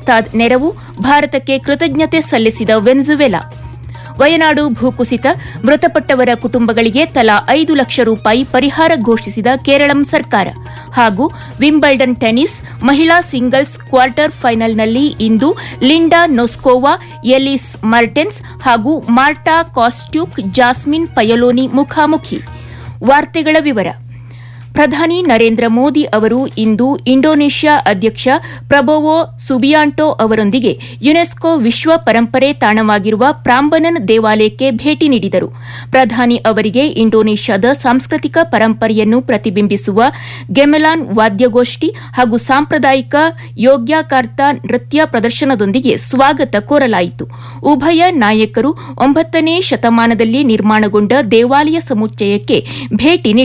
ಉಸ್ತಾದ್ ನೆರವು ಭಾರತಕ್ಕೆ ಕೃತಜ್ಞತೆ ಸಲ್ಲಿಸಿದ ವೆನ್ಜುವೆಲಾ ವಯನಾಡು ಭೂಕುಸಿತ ಮೃತಪಟ್ಟವರ ಕುಟುಂಬಗಳಿಗೆ ತಲಾ ಐದು ಲಕ್ಷ ರೂಪಾಯಿ ಪರಿಹಾರ ಘೋಷಿಸಿದ ಕೇರಳಂ ಸರ್ಕಾರ ಹಾಗೂ ವಿಂಬಲ್ಡನ್ ಟೆನಿಸ್ ಮಹಿಳಾ ಸಿಂಗಲ್ಸ್ ಕ್ವಾರ್ಟರ್ ಫೈನಲ್ನಲ್ಲಿ ಇಂದು ಲಿಂಡಾ ನೊಸ್ಕೋವಾ ಎಲಿಸ್ ಮರ್ಟೆನ್ಸ್ ಹಾಗೂ ಮಾರ್ಟಾ ಕಾಸ್ಟ್ಯೂಕ್ ಜಾಸ್ಮಿನ್ ಪಯಲೋನಿ ಮುಖಾಮುಖಿ ವಾರ್ತೆಗಳ ವಿವರ ಪ್ರಧಾನಿ ನರೇಂದ್ರ ಮೋದಿ ಅವರು ಇಂದು ಇಂಡೋನೇಷ್ಯಾ ಅಧ್ಯಕ್ಷ ಪ್ರಬೋವೋ ಸುಬಿಯಾಂಟೋ ಅವರೊಂದಿಗೆ ಯುನೆಸ್ಕೋ ವಿಶ್ವ ಪರಂಪರೆ ತಾಣವಾಗಿರುವ ಪ್ರಾಂಬನನ್ ದೇವಾಲಯಕ್ಕೆ ಭೇಟಿ ನೀಡಿದರು ಪ್ರಧಾನಿ ಅವರಿಗೆ ಇಂಡೋನೇಷ್ಯಾದ ಸಾಂಸ್ಕೃತಿಕ ಪರಂಪರೆಯನ್ನು ಪ್ರತಿಬಿಂಬಿಸುವ ಗೆಮೆಲಾನ್ ವಾದ್ಯಗೋಷ್ಠಿ ಹಾಗೂ ಸಾಂಪ್ರದಾಯಿಕ ಯೋಗ್ಯಾಕಾರ್ತ ನೃತ್ಯ ಪ್ರದರ್ಶನದೊಂದಿಗೆ ಸ್ವಾಗತ ಕೋರಲಾಯಿತು ಉಭಯ ನಾಯಕರು ಒಂಬತ್ತನೇ ಶತಮಾನದಲ್ಲಿ ನಿರ್ಮಾಣಗೊಂಡ ದೇವಾಲಯ ಸಮುಚ್ಚಯಕ್ಕೆ ಭೇಟಿ